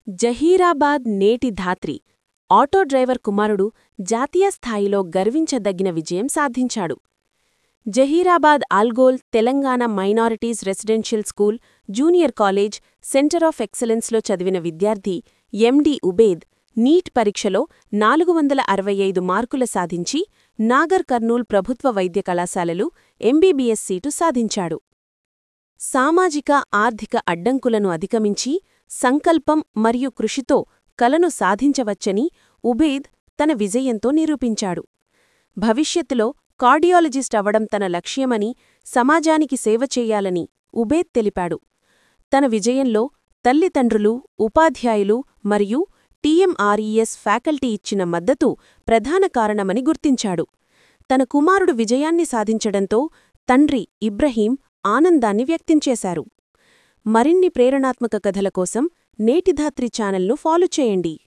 జహీరాబాద్ నేటి ధాత్రి auto driver కుమారుడు జాతీయ స్థాయిలో గర్వించదగిన విజయం సాధించాడు Zaheerabad Algole Telangana minorities residential school junior college centre of ఎక్సలెన్స్లో చదివిన విద్యార్థి ఎండి ఉబేద్ నీట్ పరీక్షలో నాలుగు వందల అరవై ఐదు మార్కుల సాధించి నాగర్ కర్నూల్ ప్రభుత్వ వైద్య కళాశాలలు ఎంబీబీఎస్ సీటు సాధించాడు సామాజిక ఆర్థిక అడ్డంకులను అధిగమించి సంకల్పం మరియు కృషితో కలను సాధించవచ్చని ఉబేద్ తన విజయంతో నిరూపించాడు భవిష్యత్తులో కార్డియాలజిస్ట్ అవడం తన లక్ష్యమని సమాజానికి సేవ చెయ్యాలని ఉబేద్ తెలిపాడు తన విజయంలో తల్లిదండ్రులు ఉపాధ్యాయులు మరియు టీఎంఆర్ఈఎస్ ఫ్యాకల్టీ ఇచ్చిన మద్దతు ప్రధాన కారణమని గుర్తించాడు తన కుమారుడు విజయాన్ని సాధించడంతో తండ్రి ఇబ్రహీం ఆనందాన్ని వ్యక్తించేశారు మరిన్ని ప్రేరణాత్మక కథల కోసం నేటిధాత్రి ఛానల్ను ఫాలో చేయండి